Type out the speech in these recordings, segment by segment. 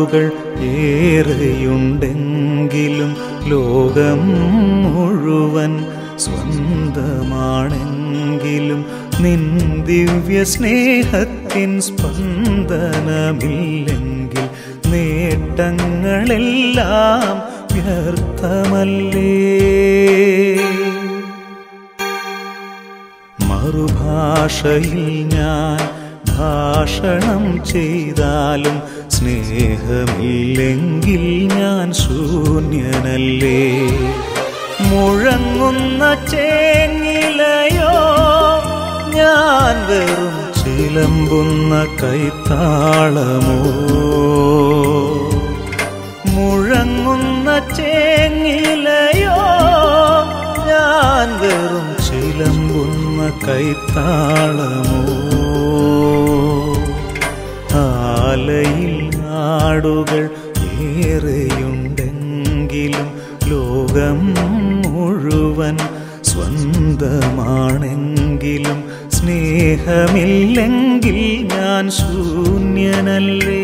നാടുകൾ ഏറെയുണ്ടെങ്കിലും ലോകം മുഴുവൻ സ്വന്തമാണെങ്കിലും നിൻ ദിവ്യ സ്നേഹത്തിൻ സ്പന്ദനമില്ലെങ്കിൽ നേട്ടങ്ങളെല്ലാം വ്യർത്ഥമല്ലേ മറുഭാഷയിൽ ഞാൻ ഭാഷണം ചെയ്താലും സ്നേഹമില്ലെങ്കിൽ ഞാൻ ശൂന്യനല്ലേ മുഴങ്ങുന്ന ചേങ്ങിലയോ ഞാൻ വെറും ചിലമ്പുന്ന കൈത്താളമോ മുഴങ്ങുന്ന ചേങ്ങിലയോ ഞാൻ വെറും ചിലമ്പുന്ന കൈത്താളമോ ആലയിൽ നാടുകൾ ഏറെയുണ്ടെങ്കിലും ലോകം മുഴുവൻ സ്വന്തമാണെങ്കിലും സ്നേഹമില്ലെങ്കിൽ ഞാൻ ശൂന്യനല്ലേ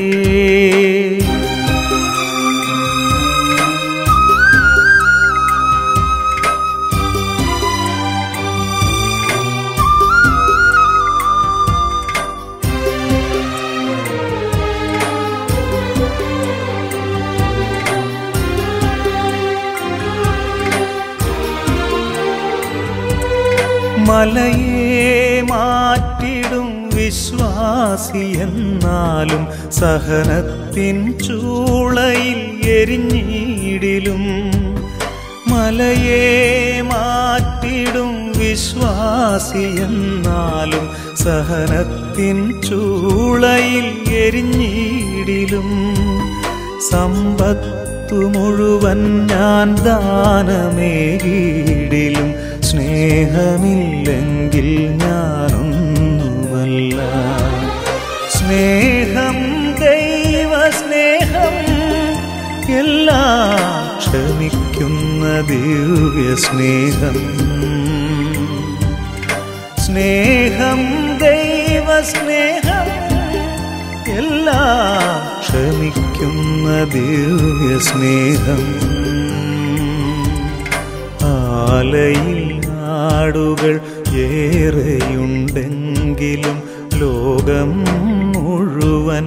മലയെ മാറ്റിടും വിശ്വാസി എന്നാലും സഹനത്തിൻ ചൂളയിൽ എരിഞ്ഞിടിലും മലയെ മാറ്റിടും വിശ്വാസി എന്നാലും സഹനത്തിൻ ചൂളയിൽ എരിഞ്ഞിടിലും സമ്പത്തു മുഴുവൻ ഞാൻ ദാനമേകിടിലും സ്നേഹമില്ലെങ്കിൽ ഞാനൊന്നുമല്ല സ്നേഹം ദൈവ സ്നേഹം എല്ലാം ക്ഷമിക്കുന്ന ദിവ്യ സ്നേഹം സ്നേഹം ദൈവ സ്നേഹം എല്ലാം ക്ഷമിക്കുന്ന ദിവ്യ സ്നേഹം ആലയിൽ നാടുകൾ ഏറെയുണ്ടെങ്കിലും ലോകം മുഴുവൻ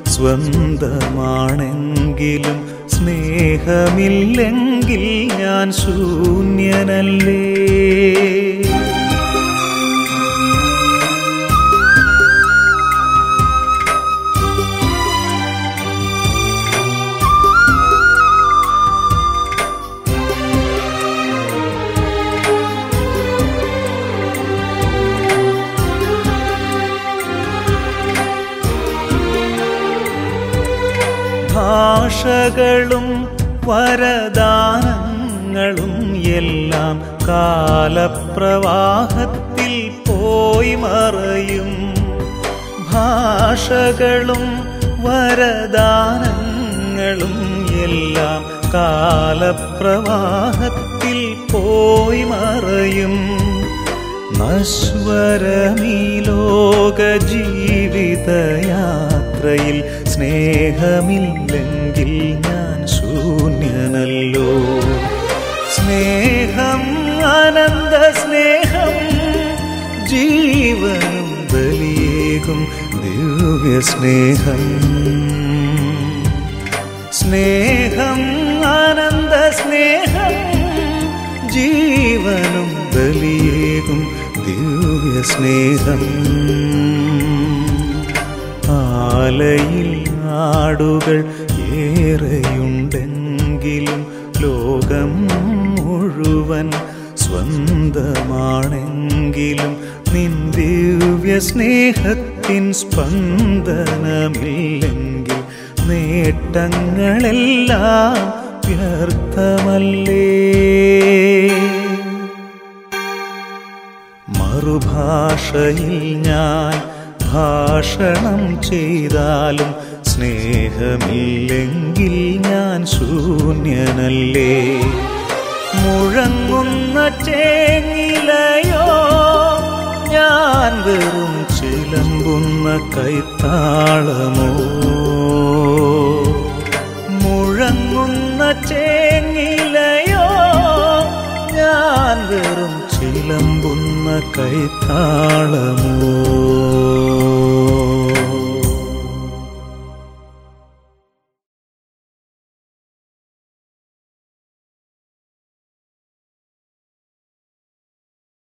സ്വന്തമാണെങ്കിലും സ്നേഹമില്ലെങ്കിൽ ഞാൻ ശൂന്യനല്ലേ ഭാഷകളും വരദാനങ്ങളും എല്ലാം കാലപ്രവാഹത്തിൽ പോയി മറയും ഭാഷകളും വരദാനങ്ങളും എല്ലാം കാലപ്രവാഹത്തിൽ പോയി മറയും നശ്വരമീ ലോക ജീവിതയാത്രയിൽ സ്നേഹമില്ലെങ്കിൽ ഞാൻ ശൂന്യനല്ലോ സ്നേഹം ആനന്ദ സ്നേഹം ജീവനും ബലിയേകും ദിവ്യ സ്നേഹം സ്നേഹം ആനന്ദ സ്നേഹം ജീവനും ബലിയേകും ദിവ്യ സ്നേഹം ആലയിൽ നാടുകൾ ഏറെയുണ്ടെങ്കിലും ലോകം മുഴുവൻ സ്വന്തമാണെങ്കിലും നിൻ ദിവ്യ സ്നേഹത്തിൻ സ്പന്ദനമില്ലെങ്കിൽ നേട്ടങ്ങളെല്ലാം വ്യർത്ഥമല്ലേ മറുഭാഷയിൽ ഞാൻ ഭാഷണം ചെയ്താലും സ്നേഹമില്ലെങ്കിൽ ഞാൻ ശൂന്യനല്ലേ മുഴങ്ങുന്ന ചേങ്ങിലയോ ഞാൻ വെറും ചിലമ്പുന്ന കൈത്താളമോ ചിണുങ്ങുന്ന ചേങ്ങിലയോ ഞാൻ വെറും ചിലമ്പുന്ന കൈത്താളമോ